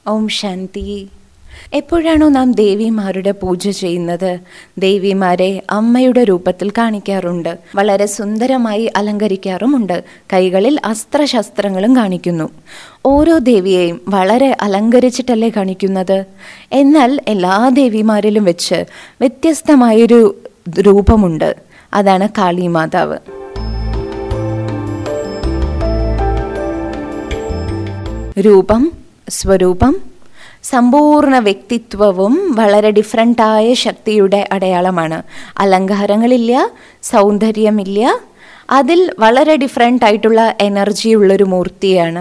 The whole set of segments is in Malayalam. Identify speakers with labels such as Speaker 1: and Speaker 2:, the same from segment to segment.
Speaker 1: ഓം ശാന്തി എപ്പോഴാണോ നാം ദേവിമാരുടെ പൂജ ചെയ്യുന്നത് ദേവിമാരെ അമ്മയുടെ രൂപത്തിൽ കാണിക്കാറുണ്ട് വളരെ സുന്ദരമായി അലങ്കരിക്കാറുമുണ്ട് കൈകളിൽ അസ്ത്രശസ്ത്രങ്ങളും കാണിക്കുന്നു ഓരോ ദേവിയെയും വളരെ അലങ്കരിച്ചിട്ടല്ലേ കാണിക്കുന്നത് എന്നാൽ എല്ലാ ദേവിമാരിലും വെച്ച് വ്യത്യസ്തമായൊരു രൂപമുണ്ട് അതാണ് കാളിമാതാവ് രൂപം സ്വരൂപം സമ്പൂർണ്ണ വ്യക്തിത്വവും വളരെ ഡിഫറൻ്റായ ശക്തിയുടെ അടയാളമാണ് അലങ്കാരങ്ങളില്ല സൗന്ദര്യമില്ല അതിൽ വളരെ ഡിഫറെൻ്റ് ആയിട്ടുള്ള എനർജി ഉള്ളൊരു മൂർത്തിയാണ്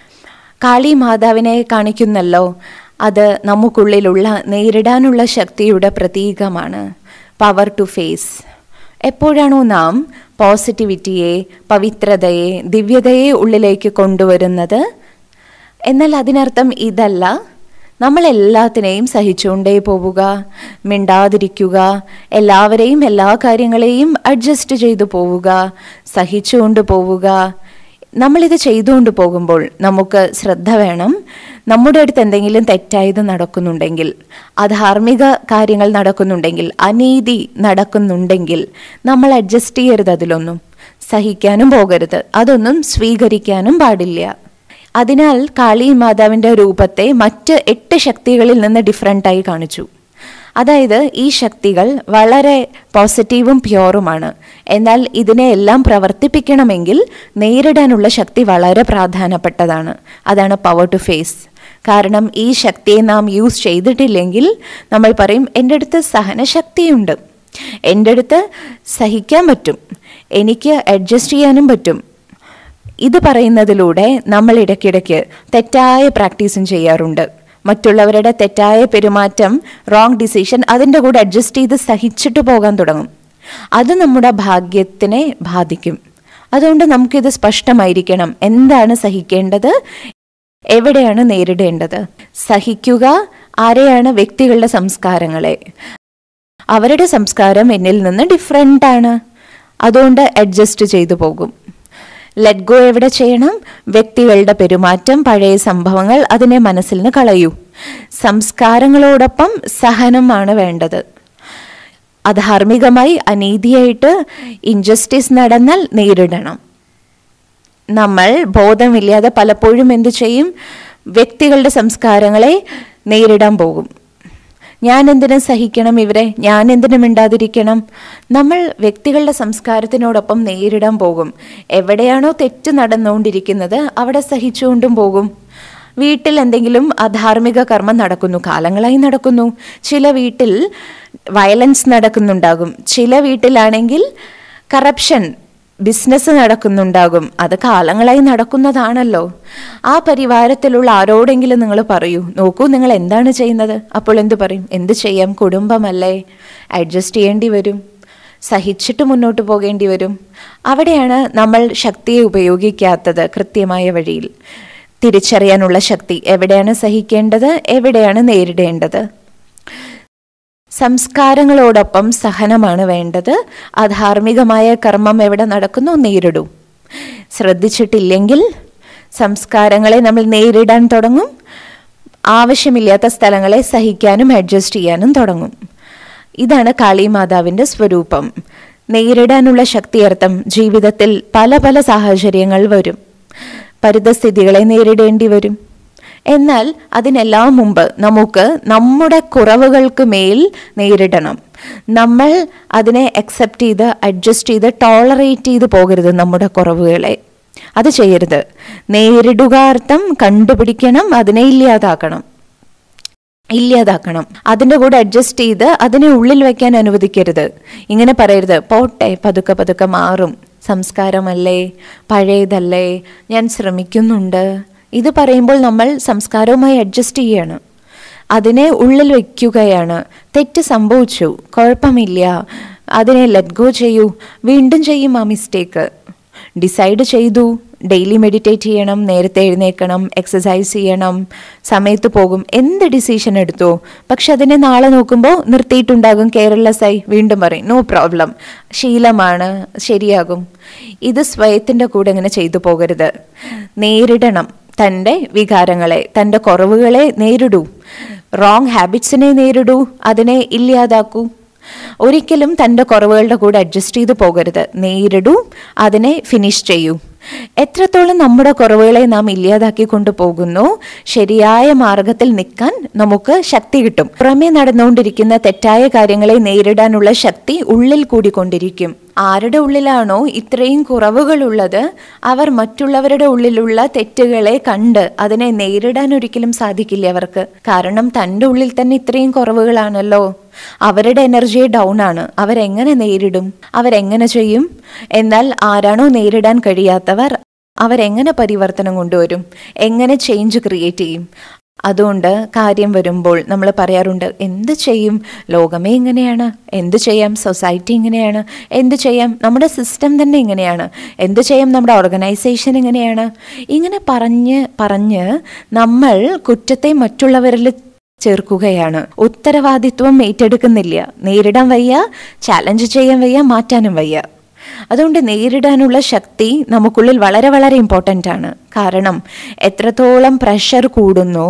Speaker 1: കാളി മാതാവിനെ കാണിക്കുന്നല്ലോ അത് നമുക്കുള്ളിലുള്ള നേരിടാനുള്ള ശക്തിയുടെ പ്രതീകമാണ് പവർ ടു ഫേസ് എപ്പോഴാണോ നാം പോസിറ്റിവിറ്റിയെ പവിത്രതയെ ദിവ്യതയെ ഉള്ളിലേക്ക് കൊണ്ടുവരുന്നത് എന്നാൽ അതിനർത്ഥം ഇതല്ല നമ്മൾ എല്ലാത്തിനെയും സഹിച്ചുകൊണ്ടേ പോവുക മിണ്ടാതിരിക്കുക എല്ലാവരെയും എല്ലാ കാര്യങ്ങളെയും അഡ്ജസ്റ്റ് ചെയ്തു പോവുക സഹിച്ചുകൊണ്ട് പോവുക നമ്മളിത് ചെയ്തുകൊണ്ട് പോകുമ്പോൾ നമുക്ക് ശ്രദ്ധ വേണം നമ്മുടെ അടുത്ത് എന്തെങ്കിലും തെറ്റായത് നടക്കുന്നുണ്ടെങ്കിൽ അധാർമിക കാര്യങ്ങൾ നടക്കുന്നുണ്ടെങ്കിൽ അനീതി നടക്കുന്നുണ്ടെങ്കിൽ നമ്മൾ അഡ്ജസ്റ്റ് ചെയ്യരുത് അതിലൊന്നും സഹിക്കാനും പോകരുത് അതൊന്നും സ്വീകരിക്കാനും പാടില്ല അതിനാൽ കാളി മാതാവിൻ്റെ രൂപത്തെ മറ്റ് എട്ട് ശക്തികളിൽ നിന്ന് ഡിഫറെൻ്റായി കാണിച്ചു അതായത് ഈ ശക്തികൾ വളരെ പോസിറ്റീവും പ്യോറുമാണ് എന്നാൽ ഇതിനെ എല്ലാം പ്രവർത്തിപ്പിക്കണമെങ്കിൽ നേരിടാനുള്ള ശക്തി വളരെ പ്രാധാന്യപ്പെട്ടതാണ് അതാണ് പവർ ടു ഫേസ് കാരണം ഈ ശക്തിയെ നാം യൂസ് ചെയ്തിട്ടില്ലെങ്കിൽ നമ്മൾ പറയും എൻ്റെ അടുത്ത് സഹനശക്തിയുണ്ട് എൻ്റെ അടുത്ത് സഹിക്കാൻ പറ്റും എനിക്ക് അഡ്ജസ്റ്റ് ചെയ്യാനും പറ്റും ഇത് പറയുന്നതിലൂടെ നമ്മൾ ഇടയ്ക്കിടയ്ക്ക് തെറ്റായ പ്രാക്ടീസും ചെയ്യാറുണ്ട് മറ്റുള്ളവരുടെ തെറ്റായ പെരുമാറ്റം റോങ് ഡിസിഷൻ അതിൻ്റെ കൂടെ അഡ്ജസ്റ്റ് ചെയ്ത് സഹിച്ചിട്ട് പോകാൻ തുടങ്ങും അത് നമ്മുടെ ഭാഗ്യത്തിനെ ബാധിക്കും അതുകൊണ്ട് നമുക്കിത് സ്പഷ്ടമായിരിക്കണം എന്താണ് സഹിക്കേണ്ടത് എവിടെയാണ് നേരിടേണ്ടത് സഹിക്കുക ആരെയാണ് വ്യക്തികളുടെ സംസ്കാരങ്ങളെ അവരുടെ സംസ്കാരം എന്നിൽ നിന്ന് ഡിഫറെൻ്റ് ആണ് അതുകൊണ്ട് അഡ്ജസ്റ്റ് ചെയ്തു പോകും ലെറ്റ് ഗോ എവിടെ ചെയ്യണം വ്യക്തികളുടെ പെരുമാറ്റം പഴയ സംഭവങ്ങൾ അതിനെ മനസ്സിൽ നിന്ന് കളയൂ സംസ്കാരങ്ങളോടൊപ്പം സഹനമാണ് വേണ്ടത് അധാർമികമായി അനീതിയായിട്ട് ഇൻജസ്റ്റിസ് നടന്നാൽ നേരിടണം നമ്മൾ ബോധമില്ലാതെ പലപ്പോഴും എന്തു ചെയ്യും വ്യക്തികളുടെ സംസ്കാരങ്ങളെ നേരിടാൻ പോകും ഞാൻ എന്തിനു സഹിക്കണം ഇവരെ ഞാൻ എന്തിനു മിണ്ടാതിരിക്കണം നമ്മൾ വ്യക്തികളുടെ സംസ്കാരത്തിനോടൊപ്പം നേരിടാൻ പോകും എവിടെയാണോ തെറ്റ് നടന്നുകൊണ്ടിരിക്കുന്നത് അവിടെ സഹിച്ചുകൊണ്ടും പോകും വീട്ടിൽ എന്തെങ്കിലും അധാർമിക കർമ്മം നടക്കുന്നു കാലങ്ങളായി നടക്കുന്നു ചില വീട്ടിൽ വയലൻസ് നടക്കുന്നുണ്ടാകും ചില വീട്ടിലാണെങ്കിൽ കറപ്ഷൻ ബിസിനസ് നടക്കുന്നുണ്ടാകും അത് കാലങ്ങളായി നടക്കുന്നതാണല്ലോ ആ പരിവാരത്തിലുള്ള ആരോടെങ്കിലും നിങ്ങൾ പറയൂ നോക്കൂ നിങ്ങൾ എന്താണ് ചെയ്യുന്നത് അപ്പോൾ എന്തു പറയും എന്ത് ചെയ്യാം കുടുംബമല്ലേ അഡ്ജസ്റ്റ് ചെയ്യേണ്ടി വരും സഹിച്ചിട്ട് മുന്നോട്ട് പോകേണ്ടി വരും അവിടെയാണ് നമ്മൾ ശക്തിയെ ഉപയോഗിക്കാത്തത് കൃത്യമായ വഴിയിൽ തിരിച്ചറിയാനുള്ള ശക്തി എവിടെയാണ് സഹിക്കേണ്ടത് എവിടെയാണ് നേരിടേണ്ടത് സംസ്കാരങ്ങളോടൊപ്പം സഹനമാണ് വേണ്ടത് അധാർമികമായ കർമ്മം എവിടെ നടക്കുന്നു നേരിടൂ ശ്രദ്ധിച്ചിട്ടില്ലെങ്കിൽ സംസ്കാരങ്ങളെ നമ്മൾ നേരിടാൻ തുടങ്ങും ആവശ്യമില്ലാത്ത സ്ഥലങ്ങളെ സഹിക്കാനും അഡ്ജസ്റ്റ് ചെയ്യാനും തുടങ്ങും ഇതാണ് കാളിമാതാവിൻ്റെ സ്വരൂപം നേരിടാനുള്ള ശക്തിയർത്ഥം ജീവിതത്തിൽ പല പല സാഹചര്യങ്ങൾ വരും പരിതസ്ഥിതികളെ നേരിടേണ്ടി വരും എന്നാൽ അതിനെല്ലാം മുമ്പ് നമുക്ക് നമ്മുടെ കുറവുകൾക്ക് മേൽ നേരിടണം നമ്മൾ അതിനെ അക്സെപ്റ്റ് ചെയ്ത് അഡ്ജസ്റ്റ് ചെയ്ത് ടോളറേറ്റ് ചെയ്ത് പോകരുത് നമ്മുടെ കുറവുകളെ അത് ചെയ്യരുത് നേരിടുക അർത്ഥം കണ്ടുപിടിക്കണം അതിനെ ഇല്ലാതാക്കണം ഇല്ലാതാക്കണം അതിൻ്റെ കൂടെ അഡ്ജസ്റ്റ് ചെയ്ത് അതിനെ ഉള്ളിൽ വെക്കാൻ അനുവദിക്കരുത് ഇങ്ങനെ പറയരുത് പോട്ടെ പതുക്കെ പതുക്കെ മാറും സംസ്കാരമല്ലേ പഴയതല്ലേ ഞാൻ ശ്രമിക്കുന്നുണ്ട് ഇത് പറയുമ്പോൾ നമ്മൾ സംസ്കാരവുമായി അഡ്ജസ്റ്റ് ചെയ്യാണ് അതിനെ ഉള്ളിൽ വയ്ക്കുകയാണ് തെറ്റ് സംഭവിച്ചു കുഴപ്പമില്ല അതിനെ ലെറ്റ് ഗോ ചെയ്യൂ വീണ്ടും ചെയ്യും ആ മിസ്റ്റേക്ക് ഡിസൈഡ് ചെയ്തു ഡെയിലി മെഡിറ്റേറ്റ് ചെയ്യണം നേരത്തെ എഴുന്നേക്കണം എക്സസൈസ് ചെയ്യണം സമയത്ത് പോകും എന്ത് ഡിസിഷൻ എടുത്തോ പക്ഷെ അതിനെ നാളെ നോക്കുമ്പോൾ നിർത്തിയിട്ടുണ്ടാകും കെയർലെസ് ആയി വീണ്ടും പറയും നോ പ്രോബ്ലം ശീലമാണ് ശരിയാകും ഇത് സ്വയത്തിൻ്റെ കൂടെ ഇങ്ങനെ ചെയ്തു പോകരുത് നേരിടണം തൻ്റെ വികാരങ്ങളെ തൻ്റെ കുറവുകളെ നേരിടൂ റോങ് ഹാബിറ്റ്സിനെ നേരിടൂ അതിനെ ഇല്ലാതാക്കൂ ഒരിക്കലും തൻ്റെ കുറവുകളുടെ കൂടെ അഡ്ജസ്റ്റ് ചെയ്ത് പോകരുത് നേരിടൂ അതിനെ ഫിനിഷ് ചെയ്യൂ എത്രത്തോളം നമ്മുടെ കുറവുകളെ നാം ഇല്ലാതാക്കി കൊണ്ടുപോകുന്നു ശരിയായ മാർഗത്തിൽ നിൽക്കാൻ നമുക്ക് ശക്തി കിട്ടും പുറമേ നടന്നുകൊണ്ടിരിക്കുന്ന തെറ്റായ കാര്യങ്ങളെ നേരിടാനുള്ള ശക്തി ഉള്ളിൽ കൂടിക്കൊണ്ടിരിക്കും ആരുടെ ഉള്ളിലാണോ ഇത്രയും കുറവുകളുള്ളത് അവർ മറ്റുള്ളവരുടെ ഉള്ളിലുള്ള തെറ്റുകളെ കണ്ട് അതിനെ നേരിടാൻ ഒരിക്കലും സാധിക്കില്ല അവർക്ക് കാരണം തൻ്റെ ഉള്ളിൽ തന്നെ ഇത്രയും കുറവുകളാണല്ലോ അവരുടെ എനർജി ഡൗൺ ആണ് അവരെങ്ങനെ നേരിടും അവരെങ്ങനെ ചെയ്യും എന്നാൽ ആരാണോ നേരിടാൻ കഴിയാത്തവർ അവരെങ്ങനെ പരിവർത്തനം കൊണ്ടുവരും എങ്ങനെ ചേഞ്ച് ക്രിയേറ്റ് ചെയ്യും അതുകൊണ്ട് കാര്യം വരുമ്പോൾ നമ്മൾ പറയാറുണ്ട് എന്ത് ചെയ്യും ലോകമേ ഇങ്ങനെയാണ് എന്ത് ചെയ്യാം സൊസൈറ്റി ഇങ്ങനെയാണ് എന്ത് ചെയ്യാം നമ്മുടെ സിസ്റ്റം തന്നെ ഇങ്ങനെയാണ് എന്ത് ചെയ്യാം നമ്മുടെ ഓർഗനൈസേഷൻ ഇങ്ങനെയാണ് ഇങ്ങനെ പറഞ്ഞ് പറഞ്ഞ് നമ്മൾ കുറ്റത്തെ മറ്റുള്ളവരിൽ ചേർക്കുകയാണ് ഉത്തരവാദിത്വം ഏറ്റെടുക്കുന്നില്ല നേരിടാൻ വയ്യ ചാലഞ്ച് ചെയ്യാൻ വയ്യ മാറ്റാനും വയ്യ അതുകൊണ്ട് നേരിടാനുള്ള ശക്തി നമുക്കുള്ളിൽ വളരെ വളരെ ഇമ്പോർട്ടൻ്റ് ആണ് കാരണം എത്രത്തോളം പ്രഷർ കൂടുന്നു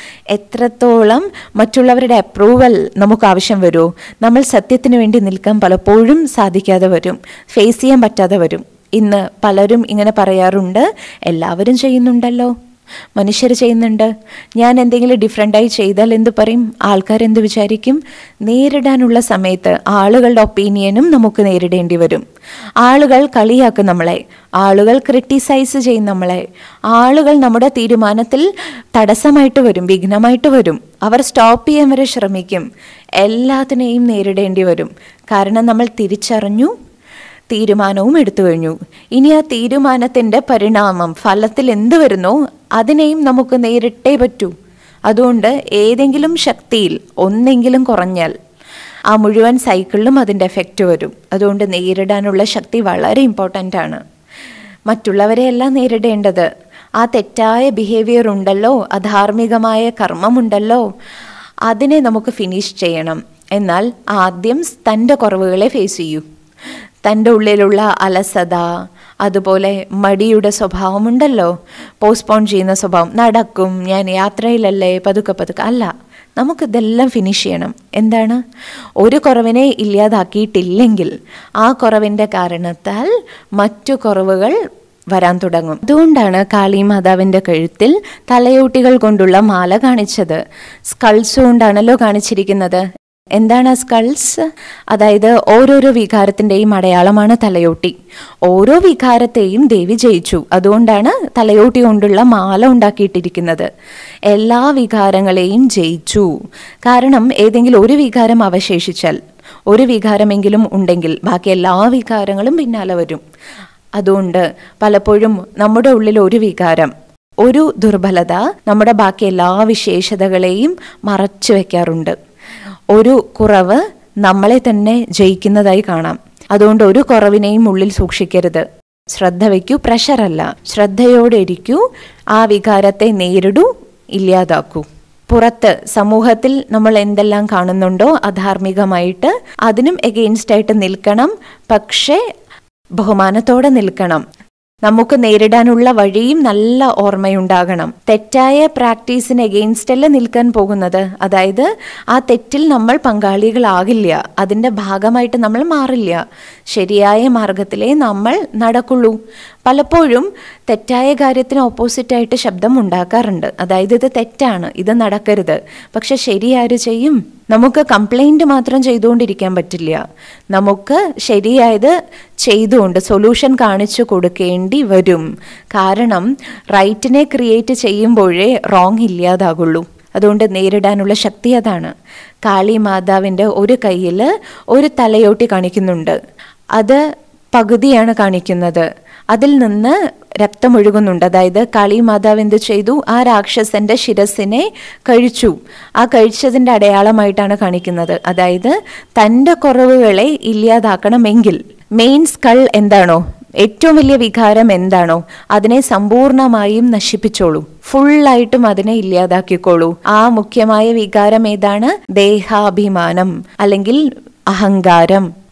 Speaker 1: എത്രത്തോളം മറ്റുള്ളവരുടെ അപ്രൂവൽ നമുക്ക് ആവശ്യം വരുമോ നമ്മൾ സത്യത്തിന് വേണ്ടി നിൽക്കാൻ പലപ്പോഴും സാധിക്കാതെ വരും ഫേസ് ചെയ്യാൻ പറ്റാതെ വരും ഇന്ന് പലരും ഇങ്ങനെ പറയാറുണ്ട് എല്ലാവരും ചെയ്യുന്നുണ്ടല്ലോ മനുഷ്യർ ചെയ്യുന്നുണ്ട് ഞാൻ എന്തെങ്കിലും ഡിഫറെൻ്റായി ചെയ്താൽ എന്ത് പറയും ആൾക്കാർ എന്ത് വിചാരിക്കും നേരിടാനുള്ള സമയത്ത് ആളുകളുടെ ഒപ്പീനിയനും നമുക്ക് നേരിടേണ്ടി വരും ആളുകൾ കളിയാക്കും നമ്മളെ ആളുകൾ ക്രിട്ടിസൈസ് ചെയ്യും നമ്മളെ ആളുകൾ നമ്മുടെ തീരുമാനത്തിൽ തടസ്സമായിട്ട് വരും വിഘ്നമായിട്ട് വരും അവർ സ്റ്റോപ്പ് ചെയ്യാൻ വരെ ശ്രമിക്കും എല്ലാത്തിനെയും നേരിടേണ്ടി വരും കാരണം നമ്മൾ തിരിച്ചറിഞ്ഞു തീരുമാനവും എടുത്തു കഴിഞ്ഞു ഇനി ആ തീരുമാനത്തിൻ്റെ പരിണാമം ഫലത്തിൽ എന്ത് വരുന്നോ അതിനെയും നമുക്ക് നേരിട്ടേ പറ്റൂ അതുകൊണ്ട് ഏതെങ്കിലും ശക്തിയിൽ ഒന്നെങ്കിലും കുറഞ്ഞാൽ ആ മുഴുവൻ സൈക്കിളിലും അതിൻ്റെ എഫക്റ്റ് വരും അതുകൊണ്ട് നേരിടാനുള്ള ശക്തി വളരെ ഇമ്പോർട്ടൻ്റ് ആണ് മറ്റുള്ളവരെയല്ല നേരിടേണ്ടത് ആ തെറ്റായ ബിഹേവിയർ ഉണ്ടല്ലോ അധാർമികമായ കർമ്മമുണ്ടല്ലോ അതിനെ നമുക്ക് ഫിനിഷ് ചെയ്യണം എന്നാൽ ആദ്യം തൻ്റെ കുറവുകളെ ഫേസ് ചെയ്യൂ തൻ്റെ ഉള്ളിലുള്ള അലസത അതുപോലെ മടിയുടെ സ്വഭാവമുണ്ടല്ലോ പോസ്റ്റ്പോൺ ചെയ്യുന്ന സ്വഭാവം നടക്കും ഞാൻ യാത്രയിലല്ലേ പതുക്കെ പതുക്കെ അല്ല നമുക്കിതെല്ലാം ഫിനിഷ് ചെയ്യണം എന്താണ് ഒരു കുറവിനെ ഇല്ലാതാക്കിയിട്ടില്ലെങ്കിൽ ആ കുറവിൻ്റെ കാരണത്താൽ മറ്റു കുറവുകൾ വരാൻ തുടങ്ങും അതുകൊണ്ടാണ് കാളി മാതാവിൻ്റെ കഴുത്തിൽ തലയോട്ടികൾ കൊണ്ടുള്ള മാല കാണിച്ചത് സ്കൾസ് കൊണ്ടാണല്ലോ കാണിച്ചിരിക്കുന്നത് എന്താണ് ആ സ്കൾസ് അതായത് ഓരോരോ വികാരത്തിൻ്റെയും അടയാളമാണ് തലയോട്ടി ഓരോ വികാരത്തെയും ദേവി ജയിച്ചു അതുകൊണ്ടാണ് തലയോട്ടി കൊണ്ടുള്ള മാല ഉണ്ടാക്കിയിട്ടിരിക്കുന്നത് എല്ലാ വികാരങ്ങളെയും ജയിച്ചു കാരണം ഏതെങ്കിലും ഒരു വികാരം അവശേഷിച്ചാൽ ഒരു വികാരമെങ്കിലും ഉണ്ടെങ്കിൽ ബാക്കി എല്ലാ വികാരങ്ങളും പിന്നാലെ വരും അതുകൊണ്ട് പലപ്പോഴും നമ്മുടെ ഉള്ളിൽ ഒരു വികാരം ഒരു ദുർബലത നമ്മുടെ ബാക്കി എല്ലാ വിശേഷതകളെയും മറച്ചു വെക്കാറുണ്ട് ഒരു കുറവ് നമ്മളെ തന്നെ ജയിക്കുന്നതായി കാണാം അതുകൊണ്ട് ഒരു കുറവിനെയും ഉള്ളിൽ സൂക്ഷിക്കരുത് ശ്രദ്ധ വയ്ക്കൂ പ്രഷറല്ല ശ്രദ്ധയോടെ ഇരിക്കൂ ആ വികാരത്തെ നേരിടൂ ഇല്ലാതാക്കൂ പുറത്ത് സമൂഹത്തിൽ നമ്മൾ എന്തെല്ലാം കാണുന്നുണ്ടോ അധാർമികമായിട്ട് അതിനും എഗെയിൻസ്റ്റ് ആയിട്ട് നിൽക്കണം പക്ഷേ ബഹുമാനത്തോടെ നിൽക്കണം നമുക്ക് നേരിടാനുള്ള വഴിയും നല്ല ഓർമ്മയുണ്ടാകണം തെറ്റായ പ്രാക്ടീസിന് എഗെയിൻസ്റ്റ് അല്ല നിൽക്കാൻ പോകുന്നത് അതായത് ആ തെറ്റിൽ നമ്മൾ പങ്കാളികളാകില്ല അതിൻ്റെ ഭാഗമായിട്ട് നമ്മൾ മാറില്ല ശരിയായ മാർഗത്തിലേ നമ്മൾ നടക്കുള്ളൂ പലപ്പോഴും തെറ്റായ കാര്യത്തിന് ഓപ്പോസിറ്റായിട്ട് ശബ്ദം ഉണ്ടാക്കാറുണ്ട് അതായത് ഇത് തെറ്റാണ് ഇത് നടക്കരുത് പക്ഷെ ശരി ആര് ചെയ്യും നമുക്ക് കംപ്ലൈൻറ്റ് മാത്രം ചെയ്തുകൊണ്ടിരിക്കാൻ പറ്റില്ല നമുക്ക് ശരിയായത് ചെയ്തുകൊണ്ട് സൊല്യൂഷൻ കാണിച്ചു കൊടുക്കേണ്ടി വരും കാരണം റൈറ്റിനെ ക്രിയേറ്റ് ചെയ്യുമ്പോഴേ റോങ് ഇല്ലാതാകുള്ളൂ അതുകൊണ്ട് നേരിടാനുള്ള ശക്തി അതാണ് കാളി മാതാവിൻ്റെ ഒരു കയ്യിൽ ഒരു തലയോട്ടി കാണിക്കുന്നുണ്ട് അത് പകുതിയാണ് കാണിക്കുന്നത് അതിൽ നിന്ന് രക്തമൊഴുകുന്നുണ്ട് അതായത് കാളി മാതാവ് എന്ത് ചെയ്തു ആ രാക്ഷസന്റെ ശിരസിനെ കഴിച്ചു ആ കഴിച്ചതിൻ്റെ അടയാളമായിട്ടാണ് കാണിക്കുന്നത് അതായത് തൻ്റെ കുറവുകളെ ഇല്ലാതാക്കണമെങ്കിൽ മെയിൻ സ്കൾ എന്താണോ ഏറ്റവും വലിയ വികാരം എന്താണോ അതിനെ സമ്പൂർണമായും നശിപ്പിച്ചോളൂ ഫുള്ളായിട്ടും അതിനെ ഇല്ലാതാക്കിക്കോളൂ ആ മുഖ്യമായ വികാരം ഏതാണ് ദേഹാഭിമാനം അല്ലെങ്കിൽ അഹങ്കാരം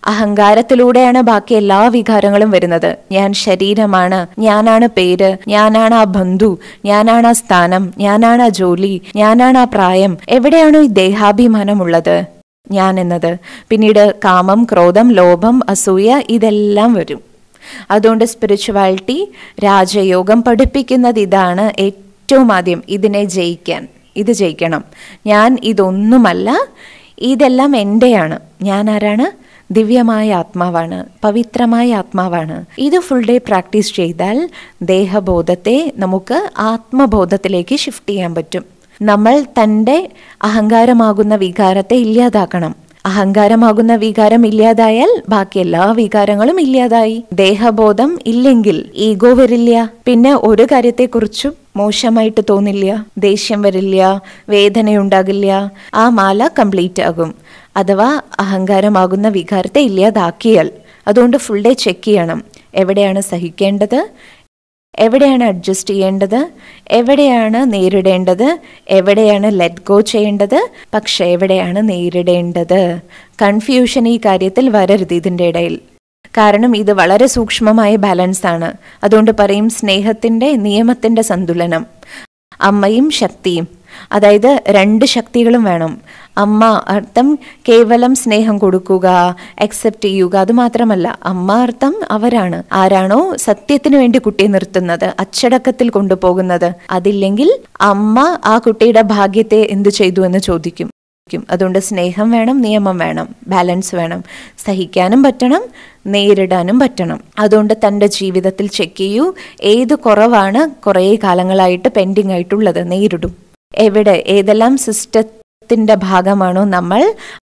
Speaker 1: അഹങ്കാരത്തിലൂടെയാണ് ബാക്കി എല്ലാ വികാരങ്ങളും വരുന്നത് ഞാൻ ശരീരമാണ് ഞാനാണ് പേര് ഞാനാണ് ആ ബന്ധു ഞാനാണ് ആ സ്ഥാനം ഞാനാണ് ആ ജോലി ഞാനാണ് ആ പ്രായം എവിടെയാണോ ഈ ദേഹാഭിമാനമുള്ളത് ഞാൻ എന്നത് പിന്നീട് കാമം ക്രോധം ലോഭം അസൂയ ഇതെല്ലാം വരും അതുകൊണ്ട് സ്പിരിച്വാലിറ്റി രാജയോഗം പഠിപ്പിക്കുന്നത് ഇതാണ് ഏറ്റവും ആദ്യം ഇതിനെ ജയിക്കാൻ ഇത് ജയിക്കണം ഞാൻ ഇതൊന്നുമല്ല ഇതെല്ലാം എൻ്റെയാണ് ഞാൻ ആരാണ് ദിവ്യമായ ആത്മാവാണ് പവിത്രമായ ആത്മാവാണ് ഇത് ഫുൾ ഡേ പ്രാക്ടീസ് ചെയ്താൽ ദേഹബോധത്തെ നമുക്ക് ആത്മബോധത്തിലേക്ക് ഷിഫ്റ്റ് ചെയ്യാൻ പറ്റും നമ്മൾ തൻ്റെ അഹങ്കാരമാകുന്ന വികാരത്തെ ഇല്ലാതാക്കണം അഹങ്കാരമാകുന്ന വികാരം ഇല്ലാതായാൽ ബാക്കി എല്ലാ വികാരങ്ങളും ഇല്ലാതായി ദേഹബോധം ഇല്ലെങ്കിൽ ഈഗോ വരില്ല പിന്നെ ഒരു കാര്യത്തെക്കുറിച്ചും മോശമായിട്ട് തോന്നില്ല ദേഷ്യം വരില്ല വേദനയുണ്ടാകില്ല ആ മാല കംപ്ലീറ്റ് ആകും അഥവാ അഹങ്കാരമാകുന്ന വികാരത്തെ ഇല്ലാതാക്കിയാൽ അതുകൊണ്ട് ഫുൾ ഡേ ചെക്ക് ചെയ്യണം എവിടെയാണ് സഹിക്കേണ്ടത് എവിടെയാണ് അഡ്ജസ്റ്റ് ചെയ്യേണ്ടത് എവിടെയാണ് നേരിടേണ്ടത് എവിടെയാണ് ലെറ്റ് ഗോ ചെയ്യേണ്ടത് പക്ഷെ എവിടെയാണ് നേരിടേണ്ടത് കൺഫ്യൂഷൻ ഈ കാര്യത്തിൽ വരരുത് ഇതിൻ്റെ ഇടയിൽ കാരണം ഇത് വളരെ സൂക്ഷ്മമായ ബാലൻസ് ആണ് അതുകൊണ്ട് പറയും സ്നേഹത്തിൻ്റെ നിയമത്തിൻ്റെ സന്തുലനം അമ്മയും ശക്തിയും അതായത് രണ്ട് ശക്തികളും വേണം അമ്മ അർത്ഥം കേവലം സ്നേഹം കൊടുക്കുക അക്സെപ്റ്റ് ചെയ്യുക അത് മാത്രമല്ല അമ്മ അർത്ഥം അവരാണ് ആരാണോ സത്യത്തിന് വേണ്ടി കുട്ടിയെ നിർത്തുന്നത് അച്ചടക്കത്തിൽ കൊണ്ടുപോകുന്നത് അതില്ലെങ്കിൽ അമ്മ ആ കുട്ടിയുടെ ഭാഗ്യത്തെ എന്തു ചെയ്തു എന്ന് ചോദിക്കും അതുകൊണ്ട് സ്നേഹം വേണം നിയമം വേണം ബാലൻസ് വേണം സഹിക്കാനും പറ്റണം നേരിടാനും പറ്റണം അതുകൊണ്ട് തൻ്റെ ജീവിതത്തിൽ ചെക്ക് ചെയ്യൂ ഏത് കുറവാണ് കുറേ കാലങ്ങളായിട്ട് പെൻഡിങ് ആയിട്ടുള്ളത് നേരിടും എവിടെ ഏതെല്ലാം സിസ്റ്റത്തിൻ്റെ ഭാഗമാണോ നമ്മൾ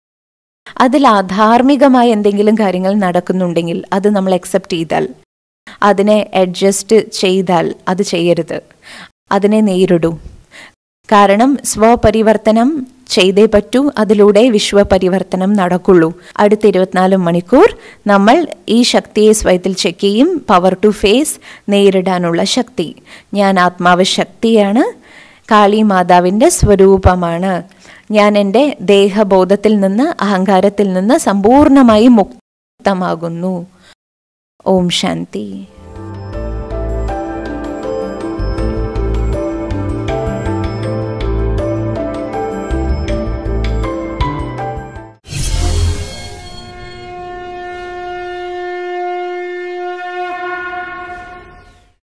Speaker 1: അതിൽ അധാർമികമായ എന്തെങ്കിലും കാര്യങ്ങൾ നടക്കുന്നുണ്ടെങ്കിൽ അത് നമ്മൾ അക്സെപ്റ്റ് ചെയ്താൽ അതിനെ അഡ്ജസ്റ്റ് ചെയ്താൽ അത് ചെയ്യരുത് അതിനെ നേരിടൂ കാരണം സ്വപരിവർത്തനം ചെയ്തേ പറ്റൂ അതിലൂടെ വിശ്വപരിവർത്തനം നടക്കുള്ളൂ അടുത്ത ഇരുപത്തിനാല് മണിക്കൂർ നമ്മൾ ഈ ശക്തിയെ സ്വയത്തിൽ ചെക്ക് ചെയ്യും പവർ ടു ഫേസ് നേരിടാനുള്ള ശക്തി ഞാൻ ആത്മാവ് ശക്തിയാണ് കാളി മാതാവിൻ്റെ സ്വരൂപമാണ് ഞാൻ എൻ്റെ ദേഹബോധത്തിൽ നിന്ന് അഹങ്കാരത്തിൽ നിന്ന് സമ്പൂർണമായി മുക്തമാകുന്നു ഓം ശാന്തി